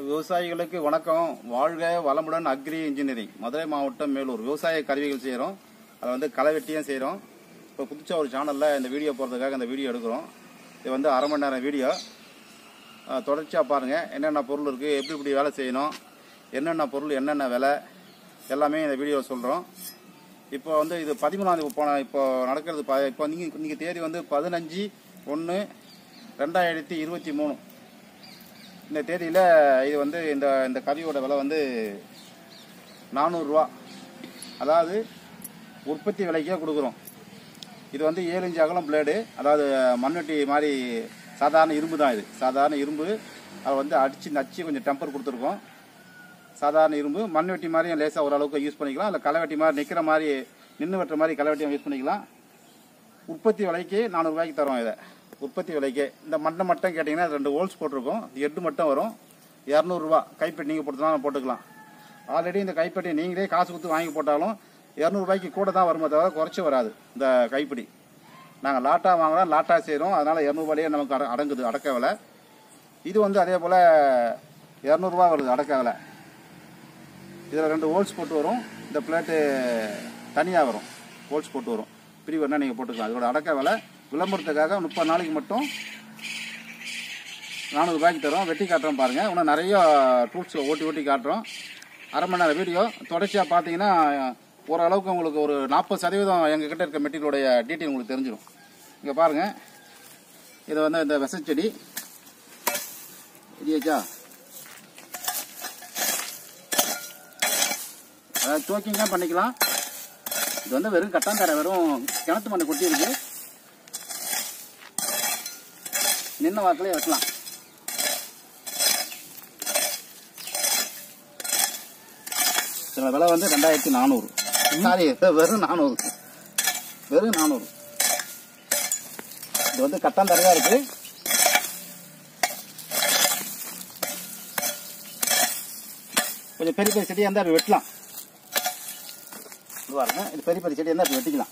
விவசாயிகளுக்கு வணக்கம் வாழ்க வளமுடன் அக்ரி இன்ஜினியரிங் மதுரை மாவட்டம் மேலூர் விவசாய கருவிகள் செய்கிறோம் அதை வந்து களை வெட்டியும் செய்கிறோம் இப்போ புதுசாக ஒரு சேனலில் இந்த வீடியோ போடுறதுக்காக இந்த வீடியோ எடுக்கிறோம் இது வந்து அரை மணி நேரம் வீடியோ தொடர்ச்சியாக பாருங்கள் என்னென்ன பொருள் இருக்குது எப்படி எப்படி வேலை செய்யணும் என்னென்ன பொருள் என்னென்ன விலை எல்லாமே இந்த வீடியோ சொல்கிறோம் இப்போ வந்து இது பதிமூணாம் போன இப்போ நடக்கிறது ப இப்போ நீங்கள் இன்றைக்கி தேதி வந்து பதினஞ்சு ஒன்று ரெண்டாயிரத்தி இருபத்தி மூணு இந்த தேதியில் இது வந்து இந்த இந்த கவியோட விலை வந்து நானூறுரூவா அதாவது உற்பத்தி விலைக்கே கொடுக்குறோம் இது வந்து ஏழு இன்ச்சு அகலம் பிளேடு அதாவது மண்வெட்டி மாதிரி சாதாரண இரும்பு தான் இது சாதாரண இரும்பு அதை வந்து அடித்து நச்சு கொஞ்சம் டெம்பர் கொடுத்துருக்கோம் சாதாரண இரும்பு மண்வெட்டி மாதிரியும் லேசாக ஓரளவுக்கு யூஸ் பண்ணிக்கலாம் இல்லை களைவெட்டி மாதிரி நிற்கிற மாதிரி நின்று வெட்டுற மாதிரி களைவெட்டியும் யூஸ் பண்ணிக்கலாம் உற்பத்தி விலைக்கு நானூறுரூவாய்க்கு தரோம் இதை உற்பத்தி விலைக்கு இந்த மண்டை மட்டும் கேட்டிங்கன்னா ரெண்டு ஹோல்ஸ் போட்டிருக்கோம் எட்டு மட்டும் வரும் இரநூறுவா கைப்பெட்டி நீங்கள் போட்டுதான் போட்டுக்கலாம் ஆல்ரெடி இந்த கைப்பெட்டி நீங்களே காசு கொடுத்து வாங்கி போட்டாலும் இரநூறுபாய்க்கு கூட தான் வருமே தவிர குறைச்சி வராது இந்த கைப்பிடி நாங்கள் லாட்டாக வாங்கினா லாட்டாக செய்கிறோம் அதனால் இரநூறுபாலேயே நமக்கு அட அடங்குது அடக்க விலை இது வந்து அதே போல் இரநூறுவா வருது அடக்க விலை இதில் ரெண்டு ஹோல்ஸ் போட்டு வரும் இந்த பிளேட்டு தனியாக வரும் ஹோல்ஸ் போட்டு வரும் பிரிவுனா நீங்கள் போட்டுக்கலாம் இதோட அடக்க விலை விளம்பரத்துக்காக முப்பது நாளைக்கு மட்டும் நானூறுபாய்க்கு தரோம் வெட்டி காட்டுறோம் பாருங்கள் இன்னும் நிறைய டூல்ஸ் ஓட்டி ஓட்டி காட்டுறோம் அரை மணி நேரம் வீடியோ தொடர்ச்சியாக பார்த்தீங்கன்னா ஓரளவுக்கு உங்களுக்கு ஒரு நாற்பது சதவீதம் எங்ககிட்ட இருக்க மெட்டீரியலுடைய டீட்டெயில் உங்களுக்கு தெரிஞ்சிடும் இங்கே பாருங்கள் இது வந்து இந்த விசைச்செடி இடியாச்சா அதாவது சோக்கிங்காக பண்ணிக்கலாம் இது வந்து வெறும் கட்டாந்தரை வெறும் கிணத்து மண்ணை கொட்டி இருக்கு நின்ன வாக்கிலே வெட்டலாம் சில விலை வந்து ரெண்டாயிரத்தி நானூறு சாரி வெறும் நானூறு வெறும் நானூறு இது வந்து கட்டாந்தரையா இருக்கு கொஞ்சம் பெரிய பெரிய செடியாக இருந்தால் அப்படி வெட்டலாம் இது பாருங்க இது பெரிய பெரிய செடியாக இருந்தால் அப்படி வெட்டிக்கலாம்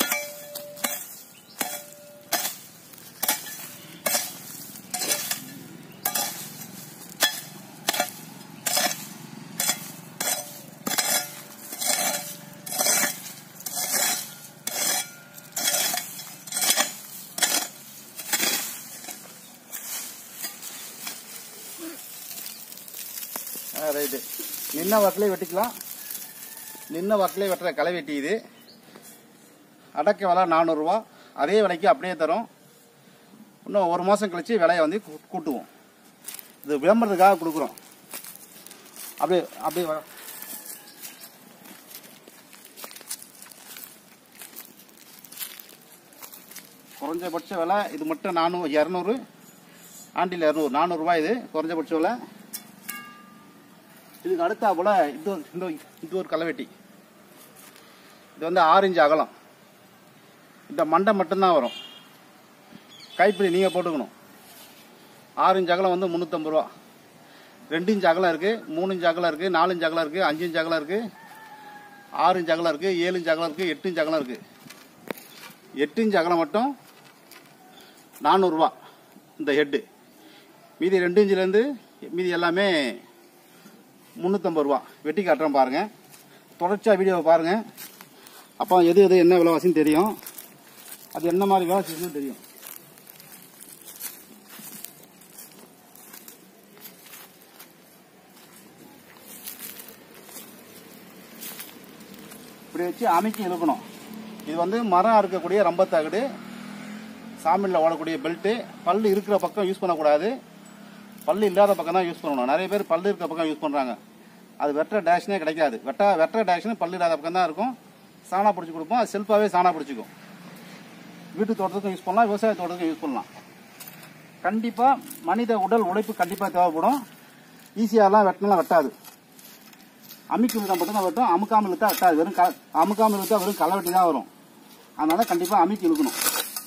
ரைட்டு நின்ன வாக்கிலே வெட்டிக்கலாம் நின்ன வாக்கிலே வெட்டுற களை வெட்டி இது அடக்க விலை நானூறுரூவா அதே விலைக்கு அப்படியே தரோம் இன்னும் ஒரு மாதம் கழிச்சு விலையை வந்து கூ- கூட்டுவோம் இது விளம்பரத்துக்காக கொடுக்குறோம் அப்படியே அப்படியே வ- குறைஞ்சபட்ச விலை இது மட்டும் நானூறு இரநூறு ஆண்டில் இரநூறு நானூறுரூவா இது குறைஞ்சபட்ச விலை இதுக்கு அடுத்தா போல இது ஒரு- இந்த இது ஒரு களைவெட்டி இது வந்து ஆறு இன்ச் அகலம் இந்த மண்டை மட்டும்தான் வரும் கைப்பிடி நீங்கள் போட்டுக்கணும் ஆறு இன்ச் அகலம் வந்து முந்நூற்றம்பது ரூபா ரெண்டு இன்ச் அகலம் இருக்குது மூணு இன்ச் அகலம் இருக்குது நாலு இன்ச் அகலம் இருக்குது அஞ்சு இன்ச் அகலம் இருக்குது ஆறு இன்ச் அகலம் இருக்குது ஏழு இன்ச் அகலம் இருக்குது எட்டு இன்ச் அகலம் இருக்குது எட்டு இன்ச் அகலம் மட்டும் நானூறுரூவா இந்த ஹெட்டு மீதி ரெண்டு இன்ச்சிலேருந்து மீதி எல்லாமே முந்நூற்றம்பது ரூபா வெட்டி காட்டுறோம் பாருங்க தொடர்ச்சியாக வீடியோவை பாருங்க அப்போ எது எது என்ன விலைவாசின்னு தெரியும் அது என்ன மாதிரி வேலை செய்யணும்னு தெரியும் இப்படி வச்சு அமைக்கி இழுக்கணும் இது வந்து மரம் இருக்கக்கூடிய ரம்பத்தகடு சாமியில் ஓடக்கூடிய பெல்ட்டு பல்லு இருக்கிற பக்கம் யூஸ் பண்ணக்கூடாது பல்லு இல்லாத பக்கம் தான் யூஸ் பண்ணணும் நிறைய பேர் பல்லு இருக்கிற பக்கம் யூஸ் பண்ணுறாங்க அது வெட்டுற டேஷனே கிடைக்காது வெட்ட வெட்டுற டேஷன் பல்லு இல்லாத பக்கம் தான் இருக்கும் சாணா பிடிச்சி கொடுப்போம் அது செல்ஃபாகவே சாணா பிடிச்சிக்கும் வீட்டு தோட்டத்துக்கும் யூஸ் பண்ணலாம் விவசாய தோட்டத்துக்கும் யூஸ் பண்ணலாம் கண்டிப்பாக மனித உடல் உழைப்பு கண்டிப்பாக தேவைப்படும் ஈஸியாலாம் வெட்டினலாம் வெட்டாது அமுக்கி இழுத்தா மட்டும்தான் வெட்டும் அமுக்காமல் இழுத்தா வெட்டாது வெறும் க அமுக்காமல் இழுத்தா வெறும் களை வெட்டி தான் வரும் அதனால கண்டிப்பாக அமுக்கி இழுக்கணும்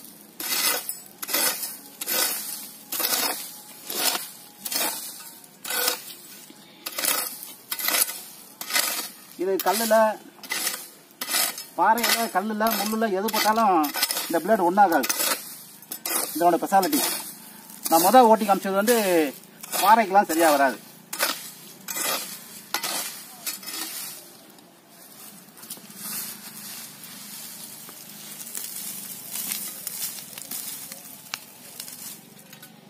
இது கல்லில் பாறையில் கல்லில் முள்ளில் எது போட்டாலும் இந்த பிளேடு ஒன்றாகாது இதோட ஸ்பெஷாலிட்டி நான் முதல் ஓட்டி காமிச்சது வந்து பாறைக்கெல்லாம் சரியாக வராது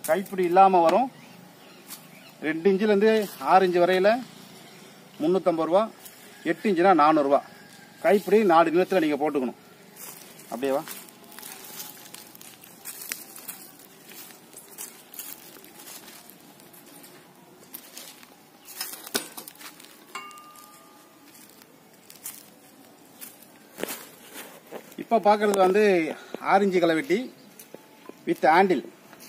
கைப்பிடி இல்லாமல் வரும் ரெண்டு இன்ச்சிலேருந்து ஆறு இன்ச்சு வரையில் முந்நூற்றம்பது ரூபா எட்டு இன்ச்சுனா நானூறுரூவா கைப்பிடி நாலு நிலத்தில் நீங்கள் போட்டுக்கணும் அப்படியேவா இப்போ பார்க்குறது வந்து ஆரஞ்சு களைவெட்டி வித் ஹேண்டில்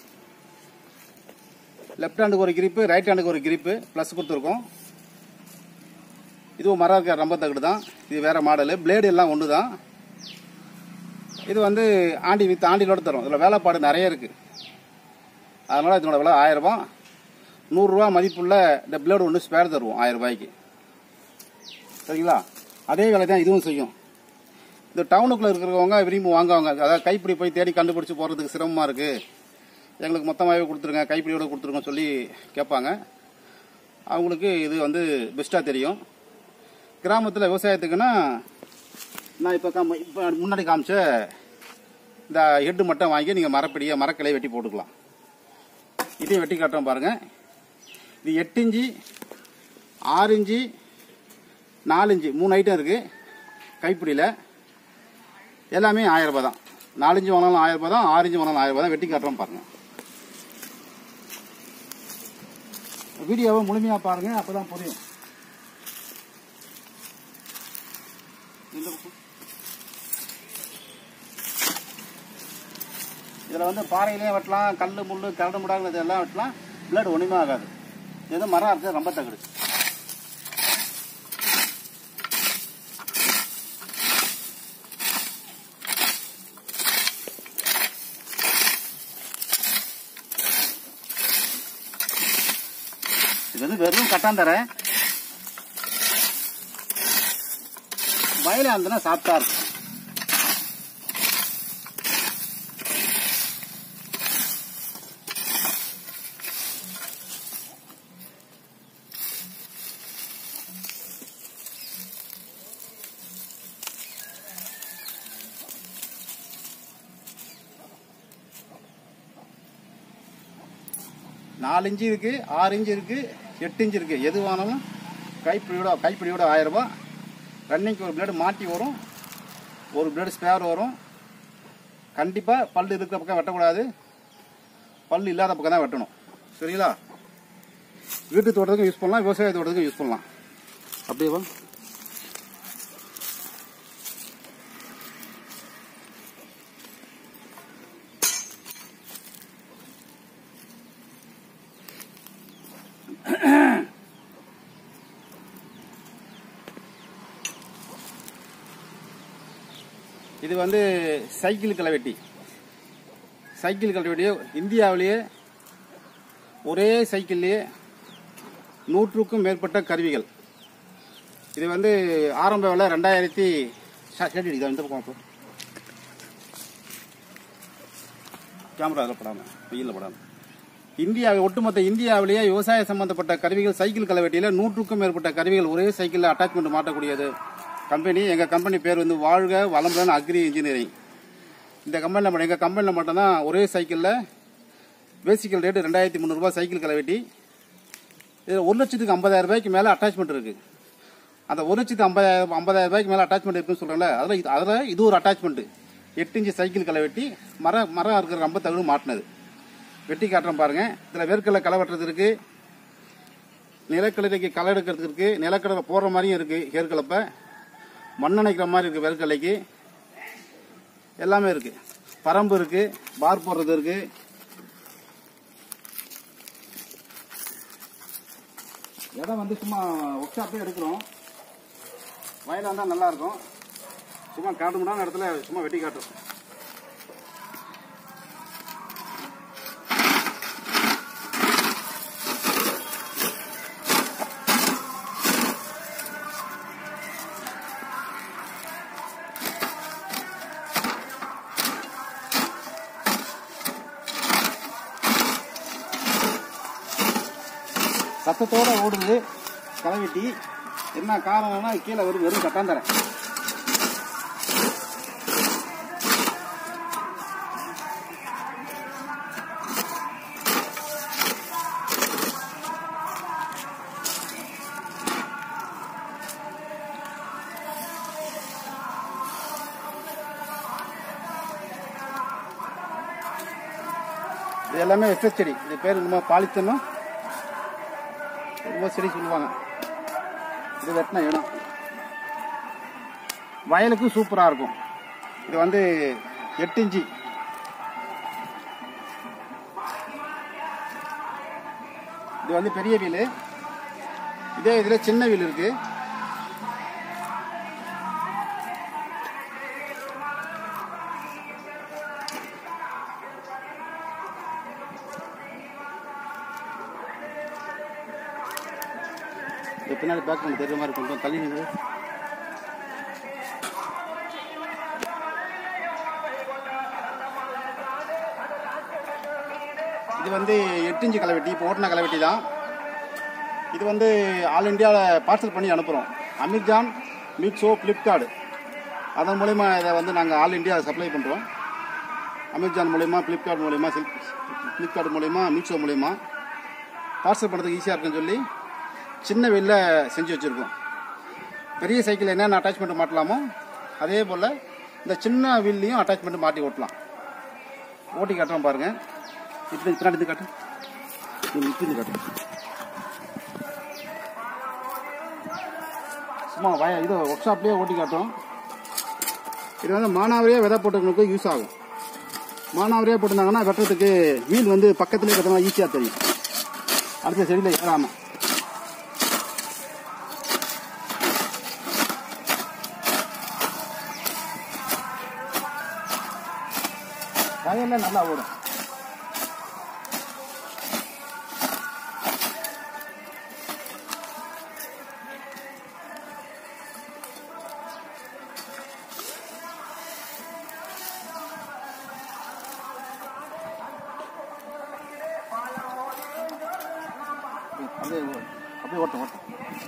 லெஃப்ட் ஹேண்டுக்கு ஒரு கிரிப்பு ரைட் ஹேண்டுக்கு ஒரு கிரிப்பு ப்ளஸ் கொடுத்துருக்கோம் இதுவும் மரம் இருக்க ரொம்ப தகுடு தான் இது வேற மாடலு பிளேடு எல்லாம் ஒன்று தான் இது வந்து ஆண்டி வித் ஆண்டிலோட தரும் இதில் வேலைப்பாடு நிறைய இருக்கு அதனால இதனோட விலை ஆயிரம் ரூபாய் நூறுரூவா மதிப்புள்ள இந்த பிளேடு ஒன்று ஸ்பேர் தருவோம் ஆயிரம் ரூபாய்க்கு சரிங்களா அதே வேலை தான் இதுவும் செய்யும் இந்த டவுனுக்குள்ள இருக்கிறவங்க விரும்பி வாங்குவாங்க அதாவது கைப்பிடி போய் தேடி கண்டுபிடிச்சு போறதுக்கு சிரமமா இருக்கு எங்களுக்கு மொத்தமாகவே கொடுத்துருங்க கைப்பிடியோட கொடுத்துருங்க சொல்லி கேட்பாங்க அவங்களுக்கு இது வந்து பெஸ்ட்டாக தெரியும் கிராமத்தில் விவசாயத்துக்குன்னா நான் இப்போ காம இப்போ முன்னாடி காமிச்ச இந்த ஹெட்டு மட்டும் வாங்கி நீங்கள் மரப்பிடியை மரக்கிளையை வெட்டி போட்டுக்கலாம் இதையும் வெட்டி காட்டுறோம் பாருங்க இது எட்டு இஞ்சி ஆறு இஞ்சி நாலு இஞ்சி மூணு ஐட்டம் இருக்கு கைப்பிடியில் எல்லாமே ஆயிரம் ரூபாய் தான் நாலஞ்சு வாங்கினாலும் ஆயிரம் ரூபாய் தான் ஆறு இஞ்சு வாங்கினாலும் ஆயிரம் ரூபாய் தான் வெட்டி காட்டுறோம் பாருங்க வீடியோவை முழுமையாக பாருங்க அப்பதான் புரியும் இந்த பக்கம். இதுல வந்து பாறையிலையும் வெட்டலாம் கல் முள்ளு கரடு முடாங்க இதெல்லாம் வெட்டலாம் பிளட் ஒண்ணுமே ஆகாது இது மரம் இருக்கு ரொம்ப தகுடு இது வந்து வெறும் கட்டாந்தர வயல இருந்தனா சாப்பிட்டா இருக்கும் நாலு இன்ச்சு இருக்கு ஆறு இன்ச்சு இருக்கு எட்டு இன்ச்சு இருக்கு எது வாங்கினாலும் கைப்பிடியோட கைப்பிடியோட ஆயிரம் ரூபாய் ரன்னிங்க்கு ஒரு பிளேடு மாட்டி வரும் ஒரு பிளேடு ஸ்பேர் வரும் கண்டிப்பாக பல் இருக்கிற பக்கம் வெட்டக்கூடாது பல் இல்லாத பக்கம் தான் வெட்டணும் சரிங்களா வீட்டு தோட்டத்துக்கும் யூஸ் பண்ணலாம் விவசாய தோட்டத்துக்கும் யூஸ் பண்ணலாம் அப்படியே வா இது வந்து சைக்கிள் களைவெட்டி சைக்கிள் களைவெட்டியே இந்தியாவிலேயே ஒரே சைக்கிள்லேயே நூற்றுக்கும் மேற்பட்ட கருவிகள் இது வந்து ஆரம்ப விலை ரெண்டாயிரத்தி கேட்டு இந்த பக்கம் போ. கேமரா அதில் படாமல் வெயிலில் படாமல் இந்தியா ஒட்டுமொத்த இந்தியாவிலேயே விவசாய சம்பந்தப்பட்ட கருவிகள் சைக்கிள் களைவெட்டியில் நூற்றுக்கும் மேற்பட்ட கருவிகள் ஒரே சைக்கிளில் அட்டாச்மெண்ட் மாட்டக்கூடியது கம்பெனி எங்கள் கம்பெனி பேர் வந்து வாழ்க வளமுடன் அக்ரி இன்ஜினியரிங் இந்த கம்பெனியில் மட்டும் எங்கள் கம்பெனியில் மட்டும்தான் ஒரே சைக்கிளில் பேசிக்கல் ரேட்டு ரெண்டாயிரத்தி முந்நூறுரூவா சைக்கிள் களைவெட்டி இது ஒரு லட்சத்துக்கு ஐம்பதாயிரம் ரூபாய்க்கு மேலே அட்டாச்மெண்ட் இருக்கு அந்த ஒரு லட்சத்து ஐம்பதாயிரம் ஐம்பதாயிரம் ரூபாய்க்கு மேலே அட்டாச்மெண்ட் இருக்குன்னு சொல்கிறேன்ல அதில் இது அதில் இது ஒரு அட்டாச்மெண்ட் எட்டு இன்ச்சு சைக்கிள் களை வெட்டி மரம் மரம் இருக்கிற ரொம்ப தகுடு மாட்டினது வெட்டி காட்டுறேன் பாருங்க இதில் வேர்க்கடலை களை வெட்டுறது இருக்கு நிலக்கடலைக்கு களை எடுக்கிறதுக்கு இருக்கு நிலக்கடலை போடுற மாதிரியும் இருக்கு ஏற்கலப்பை மண்ணணைக்கிற மாதிரி இருக்கு வேர்க்கடலைக்கு எல்லாமே இருக்கு பரம்பு இருக்கு பார் போடுறது இருக்கு இடம் வந்து சும்மா ஒர்க் ஷாப்பே எடுக்கிறோம் வயலாக இருந்தால் நல்லா இருக்கும் சும்மா காட்டு முடியாத இடத்துல சும்மா வெட்டி காட்டுறோம் சத்தத்தோட ஓடுது களைவெட்டி என்ன காரணம்னா கீழே வெறும் வெறும் கட்டாந்தரை இது எல்லாமே எஃப்எஸ் செடி இது பேர் நம்ம பாலித்தனும் ரொம்ப செடி சொல்லுவாங்க இது வெட்டின இடம் வயலுக்கு சூப்பராக இருக்கும் இது வந்து எட்டு இன்ச்சு இது வந்து பெரிய வீல் இதே இதில் சின்ன வீல் இருக்கு இது பின்னாடி பேக் பண்ண தெரியுற மாதிரி கொஞ்சம் தள்ளி நின்று இது வந்து எட்டு இன்ச்சு களைவெட்டி இப்போ ஓட்டின களைவெட்டி தான் இது வந்து ஆல் இந்தியாவில் பார்சல் பண்ணி அனுப்புகிறோம் அமேசான் மீட்ஸோ ஃப்ளிப்கார்ட் அதன் மூலயமா இதை வந்து நாங்கள் ஆல் இந்தியா சப்ளை பண்ணுறோம் அமேசான் மூலயமா ஃப்ளிப்கார்ட் மூலயமா ஃப்ளிப்கார்ட் மூலயமா மீட்ஸோ மூலயமா பார்சல் பண்ணுறதுக்கு ஈஸியாக இருக்குன்னு சொல்லி சின்ன வெளில செஞ்சு வச்சுருக்கோம் பெரிய சைக்கிள் என்னென்ன அட்டாச்மெண்ட் மாட்டலாமோ அதே போல் இந்த சின்ன வீல்லையும் அட்டாச்மெண்ட் மாட்டி ஓட்டலாம் ஓட்டி காட்டுறோம் பாருங்கள் இப்படி பின்னாடி இருந்து காட்டு இப்படி இருந்து காட்டு சும்மா வய இது ஒர்க் ஷாப்லேயே ஓட்டி காட்டும் இது வந்து மானாவரியாக விதை போட்டவங்களுக்கு யூஸ் ஆகும் மானாவரியாக போட்டிருந்தாங்கன்னா வெட்டுறதுக்கு வீல் வந்து பக்கத்துலேயே கட்டினா ஈஸியாக தெரியும் அடுத்த செடியில் ஏறாமல் வயலில் நல்லா ஓடும் அப்படியே ஓ- அப்படியே ஓட்டம் ஓட்டம்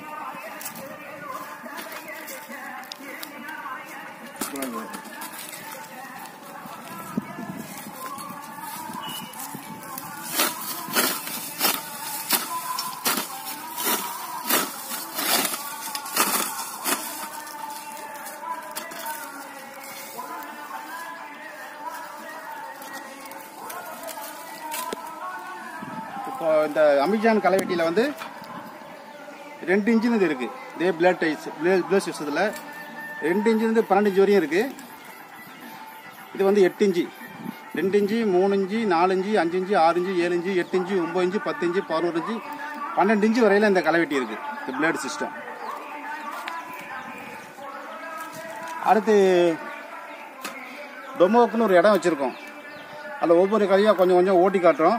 இப்போ இந்த அமேசான் களைவெட்டியில் வந்து ரெண்டு இன்ச்சின் இது இருக்குது இதே பிளேட் டைஸ் பிளேட் சிஸ்டத்தில் ரெண்டு இன்ச்சிலேருந்து பன்னெண்டு இன்ச்சு வரையும் இருக்குது இது வந்து எட்டு இன்ச்சு ரெண்டு இன்ச்சு மூணு இன்ச்சு நாலு இன்ச்சு அஞ்சு இன்ச்சு ஆறு இன்ச்சு ஏழு இன்ச்சு எட்டு இன்ச்சு ஒம்பது இன்ச்சு பத்து இன்ச்சு பதினோரு இன்ச்சு பன்னெண்டு இன்ச்சு வரையில் இந்த களைவெட்டி இருக்குது இந்த பிளேட் சிஸ்டம் அடுத்து டொமோக்குன்னு ஒரு இடம் வச்சுருக்கோம் அதில் ஒவ்வொரு கதையாக கொஞ்சம் கொஞ்சம் ஓட்டி காட்டுறோம்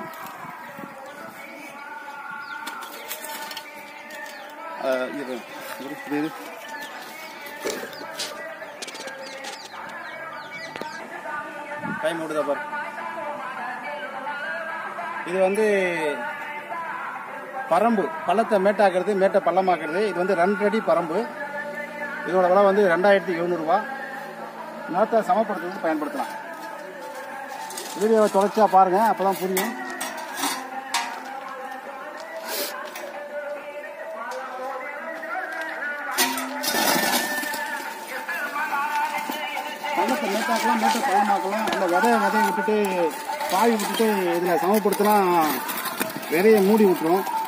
அஹ் இரு இரு, இரு, இரு. டைம் விடுதா பாரு இது வந்து பரம்பு பள்ளத்தை மேட்டாக்குறது மேட்டை பள்ளமாக்குறது இது வந்து ரெண்டு அடி பரம்பு இதோட விலை வந்து ரெண்டாயிரத்தி எழுநூறுவா நிலத்தை சமப்படுத்துறதுக்கு பயன்படுத்தலாம் வீடியோவை தொடர்ச்சியாக பாருங்கள் அப்போ தான் புரியும் பள்ளத்தை மேட்டாக்கலாம் மேட்டை பழமாக்கலாம் இல்லை விதைய விதைய விட்டுட்டு பாய் விட்டுட்டு இதில் சமப்படுத்தினா விதைய மூடி விட்டுரும்